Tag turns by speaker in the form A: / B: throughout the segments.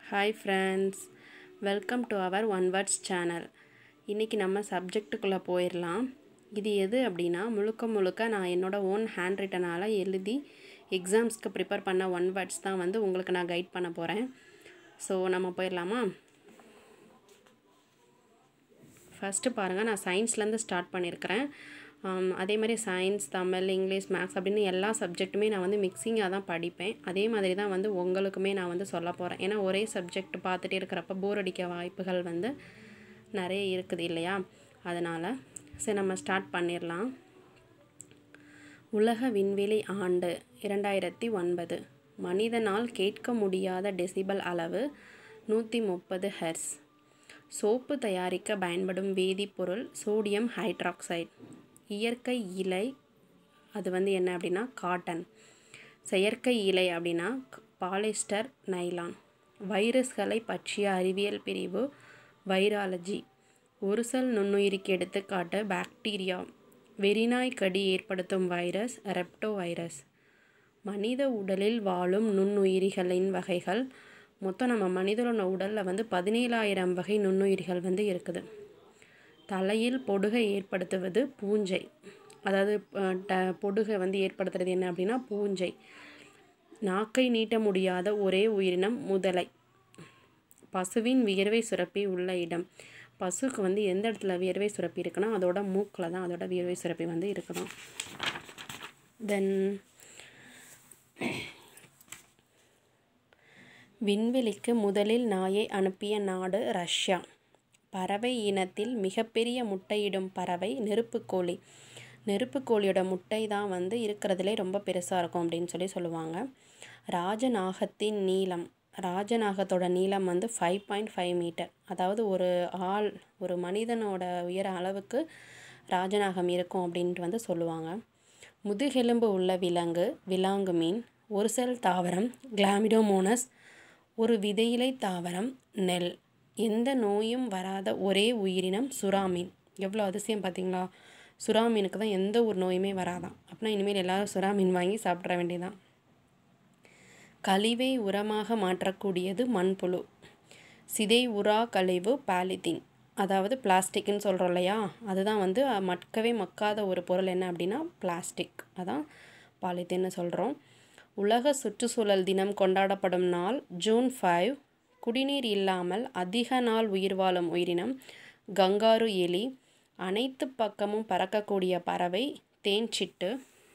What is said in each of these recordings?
A: hi friends welcome to our one words channel இன்றைக்கி நம்ம சப்ஜெக்ட்டுக்குள்ளே போயிடலாம் இது எது அப்படின்னா முழுக்க முழுக்க நான் என்னோடய ஓன் ஹேண்ட் ரிட்டனால் எழுதி எக்ஸாம்ஸ்க்கு ப்ரிப்பேர் பண்ண ஒன் வேர்ட்ஸ் தான் வந்து உங்களுக்கு நான் கைட் பண்ண போகிறேன் ஸோ நம்ம போயிடலாமா ஃபஸ்ட்டு பாருங்கள் நான் சயின்ஸ்லேருந்து ஸ்டார்ட் பண்ணியிருக்கிறேன் ஆம், அதே மாதிரி சயின்ஸ் தமிழ் இங்கிலீஷ் மேக்ஸ் அப்படின்னு எல்லா சப்ஜெக்ட்டுமே நான் வந்து மிக்சிங்காக தான் படிப்பேன் அதே மாதிரி தான் வந்து உங்களுக்குமே நான் வந்து சொல்ல போகிறேன் ஏன்னா ஒரே சப்ஜெக்ட் பார்த்துட்டே இருக்கிறப்ப போர் அடிக்க வாய்ப்புகள் வந்து நிறைய இருக்குது இல்லையா அதனால் சரி நம்ம ஸ்டார்ட் பண்ணிடலாம் உலக விண்வெளி ஆண்டு இரண்டாயிரத்தி ஒன்பது மனிதனால் கேட்க முடியாத டெசிபல் அளவு நூற்றி முப்பது ஹெர்ஸ் சோப்பு தயாரிக்க பயன்படும் வேதிப்பொருள் சோடியம் ஹைட்ராக்சைடு இயற்கை இலை அது வந்து என்ன அப்படின்னா காட்டன் செயற்கை இலை அப்படின்னா பாலிஸ்டர் நைலான் வைரஸ்களை பற்றிய அறிவியல் பிரிவு வைராலஜி ஒரு செல் நுண்ணுயிரிக்கு எடுத்துக்காட்டு பாக்டீரியா வெறிநாய் கடி ஏற்படுத்தும் வைரஸ் ரெப்டோ வைரஸ் மனித உடலில் வாழும் நுண்ணுயிரிகளின் வகைகள் மொத்தம் நம்ம மனிதனோட உடலில் வந்து பதினேழாயிரம் வகை நுண்ணுயிரிகள் வந்து இருக்குது தலையில் பொடுகை ஏற்படுத்துவது பூஞ்சை அதாவது அஹ், ட பொடுகை வந்து ஏற்படுத்துறது என்ன அப்படின்னா பூஞ்சை நாக்கை நீட்ட முடியாத ஒரே உயிரினம் முதலை பசுவின் வியர்வை சுரப்பி உள்ள இடம் பசுக்கு வந்து எந்த இடத்துல வியர்வை சுரப்பி இருக்குன்னா அதோட மூக்கில் தான் அதோட வியர்வை சுரப்பி வந்து இருக்கணும் தென் விண்வெளிக்கு முதலில் நாயை அனுப்பிய நாடு ரஷ்யா பறவை இனத்தில் மிகப்பெரிய முட்டையிடும் பறவை நெருப்புக்கோழி நெருப்புக்கோழியோட முட்டை தான் வந்து இருக்கிறதுலே ரொம்ப பெருசாக இருக்கும் அப்படின்னு சொல்லி சொல்லுவாங்க ராஜநாகத்தின் நீளம் ராஜநாகத்தோட நீளம் வந்து ஃபைவ் பாயிண்ட் ஃபைவ் மீட்டர் அதாவது ஒரு ஆள் ஒரு மனிதனோட உயர அளவுக்கு ராஜநாகம் இருக்கும் அப்படின்ட்டு வந்து சொல்லுவாங்க முதுகெலும்பு உள்ள விலங்கு விலாங்கு மீன் ஒரு செல் தாவரம் கிளாமிடோமோனஸ் ஒரு விதையிலை தாவரம் நெல் எந்த நோயும் வராத ஒரே உயிரினம் சுறாமீன் எவ்வளோ அதிசயம் பார்த்தீங்களா சுறாமீனுக்கு தான் எந்த ஒரு நோயுமே வராதாம் அப்படின்னா இனிமேல் எல்லாரும் சுறாமீன் வாங்கி சாப்பிட்ற வேண்டியதான் கழிவை உரமாக மாற்றக்கூடியது மண்புழு சிதை உரா கழிவு பாலித்தீன் அதாவது பிளாஸ்டிக்னு சொல்கிறோம் இல்லையா அதுதான் வந்து அஹ், மக்கவே மக்காத ஒரு பொருள் என்ன அப்படின்னா பிளாஸ்டிக் அதான் பாலித்தீன்னு சொல்கிறோம் உலக சுற்றுச்சூழல் தினம் கொண்டாடப்படும் நாள் ஜூன் ஃபைவ் குடிநீர் இல்லாமல் அதிக நாள் உயிர் வாழும் உயிரினம் கங்காரு எலி அனைத்து பக்கமும் பறக்கக்கூடிய பறவை தேன்சிட்டு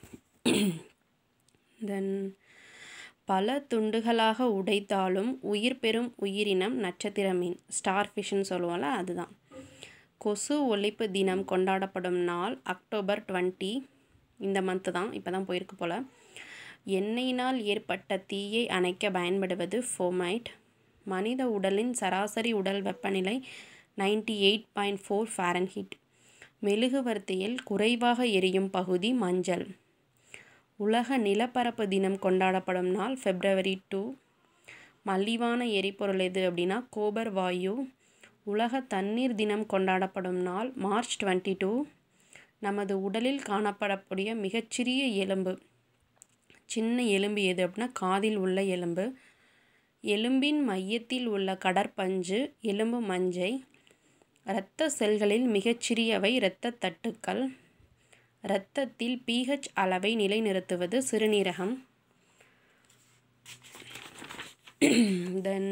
A: தென் பல துண்டுகளாக உடைத்தாலும் உயிர் பெறும் உயிரினம் நட்சத்திர மீன் ஸ்டார் ஃபிஷ்னு சொல்லுவோம்ல அதுதான் கொசு ஒழிப்பு தினம் கொண்டாடப்படும் நாள் அக்டோபர் டுவெண்ட்டி இந்த மந்த்து தான் இப்போ தான் போயிருக்கு போல் எண்ணெயினால் ஏற்பட்ட தீயை அணைக்க பயன்படுவது ஃபோமைட் மனித உடலின் சராசரி உடல் வெப்பநிலை ninety eight point four Fahrenheit மெழுகுவர்த்தியில் குறைவாக எரியும் பகுதி மஞ்சள் உலக நிலப்பரப்பு தினம் கொண்டாடப்படும் நாள் பிப்ரவரி டூ மலிவான எரிபொருள் எது அப்படின்னா கோபர் வாயு உலக தண்ணீர் தினம் கொண்டாடப்படும் நாள் மார்ச் டுவெண்ட்டி டூ நமது உடலில் காணப்படக்கூடிய மிகச்சிறிய எலும்பு சின்ன எலும்பு எது அப்படின்னா காதில் உள்ள எலும்பு எலும்பின் மையத்தில் உள்ள கடற்பஞ்சு எலும்பு மஞ்சை இரத்த செல்களில் மிகச்சிறியவை இரத்த தட்டுக்கள் இரத்தத்தில் pH அளவை நிலைநிறுத்துவது சிறுநீரகம் தென்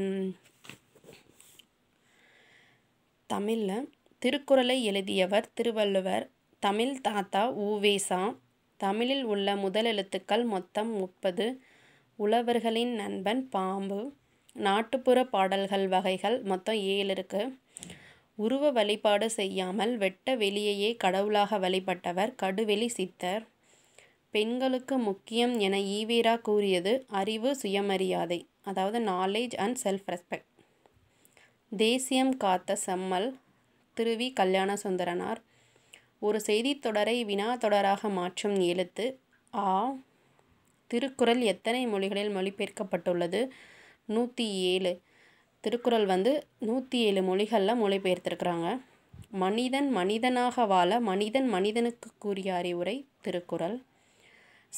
A: தமிழில் திருக்குறளை எழுதியவர் திருவள்ளுவர் தமிழ் தாத்தா ஊவேசா தமிழில் உள்ள முதல் எழுத்துக்கள் மொத்தம் முப்பது உழவர்களின் நண்பன் பாம்பு நாட்டுப்புற பாடல்கள் வகைகள் மொத்தம் ஏழு இருக்கு உருவ வழிபாடு செய்யாமல் வெட்ட வெளியையே கடவுளாக வழிபட்டவர் கடுவெளி சித்தர் பெண்களுக்கு முக்கியம் என ஈவேரா கூறியது அறிவு சுயமரியாதை அதாவது நாலேஜ் அண்ட் செல்ஃப் ரெஸ்பெக்ட் தேசியம் காத்த செம்மல் திருவி கல்யாண சுந்தரனார் ஒரு செய்தித் தொடரை வினா தொடராக மாற்றும் எழுத்து ஆ திருக்குறள் எத்தனை மொழிகளில் மொழிபெயர்க்கப்பட்டுள்ளது நூற்றி ஏழு திருக்குறள் வந்து நூற்றி ஏழு மொழிகளில் மொழிபெயர்த்திருக்கிறாங்க மனிதன் மனிதனாக வாழ மனிதன் மனிதனுக்கு கூறிய அறிவுரை திருக்குறள்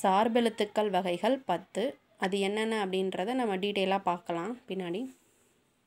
A: சார்பெழுத்துக்கள் வகைகள் பத்து அது என்னென்ன அப்படின்றத நம்ம டீட்டெயிலாக பார்க்கலாம் பின்னாடி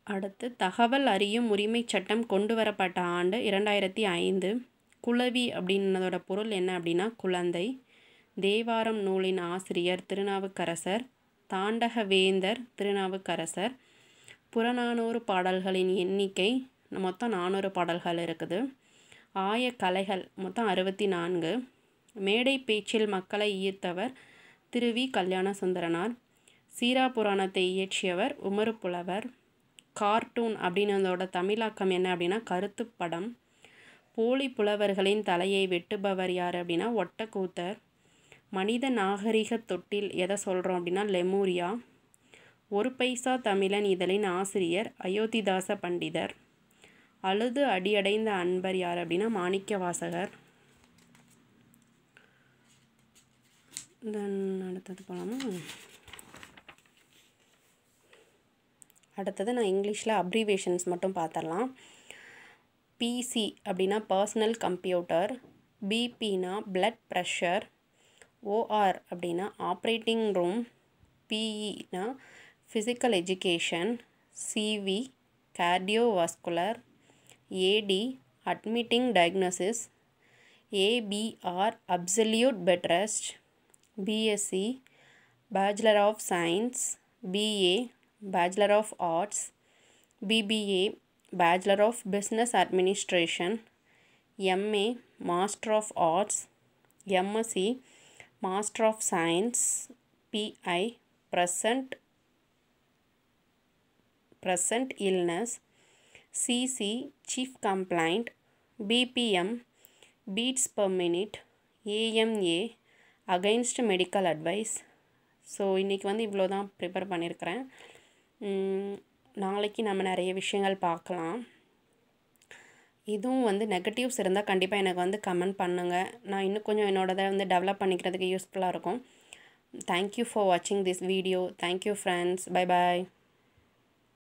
A: அடுத்து தகவல் அறியும் உரிமைச் சட்டம் கொண்டு வரப்பட்ட ஆண்டு இரண்டாயிரத்தி ஐந்து குளவி அப்படின்னதோட பொருள் என்ன அப்படின்னா குழந்தை தேவாரம் நூலின் ஆசிரியர் திருநாவுக்கரசர் தாண்டகவேந்தர் திருநாவுக்கரசர் புறநானூறு பாடல்களின் எண்ணிக்கை மொத்தம் நானூறு பாடல்கள் இருக்குது ஆய கலைகள் மொத்தம் அறுபத்தி நான்கு மேடை பேச்சில் மக்களை ஈர்த்தவர் திருவி கல்யாண சுந்தரனார் சீரா புராணத்தை இயற்றியவர் உமறு புலவர் கார்ட்டூன் அப்படின்னதோட தமிழாக்கம் என்ன அப்படின்னா கருத்துப்படம் போலி புலவர்களின் தலையை வெட்டுபவர் யார் அப்படின்னா ஒட்டக்கூத்தர் மனித நாகரிக தொட்டில் எதை சொல்கிறோம் அப்படின்னா லெமூரியா ஒரு பைசா தமிழன் இதழின் ஆசிரியர் அயோத்திதாச பண்டிதர் அழுது அடியடைந்த அன்பர் யார் அப்படின்னா மாணிக்க வாசகர் தென் அடுத்தது போகலாமா அடுத்தது நான் இங்கிலீஷில் அப்ரிவேஷன்ஸ் மட்டும் பார்த்துடலாம் பிசி அப்படின்னா பர்சனல் கம்ப்யூட்டர் பிபினா பிளட் ப்ரெஷர் ஓஆர் அப்படின்னா ஆப்ரேட்டிங் ரூம் பிஇனா physical education CV cardiovascular AD admitting diagnosis ABR absolute bed rest BSc bachelor of science BA bachelor of arts BBA bachelor of business administration MA master of arts MSc master of science PI present present illness CC chief complaint BPM beats per minute AMA against medical advice so இன்றைக்கி வந்து இவ்வளோ தான் prepare பண்ணியிருக்கிறேன் நாளைக்கு நம்ம நிறைய விஷயங்கள் பார்க்கலாம் இதுவும் வந்து நெகட்டிவ்ஸ் இருந்தால் கண்டிப்பாக எனக்கு வந்து கமெண்ட் பண்ணுங்கள் நான் இன்னும் கொஞ்சம் என்னோடதை வந்து டெவலப் பண்ணிக்கிறதுக்கு யூஸ்ஃபுல்லாக இருக்கும் தேங்க்யூ ஃபார் வாட்சிங் this video thank you friends bye bye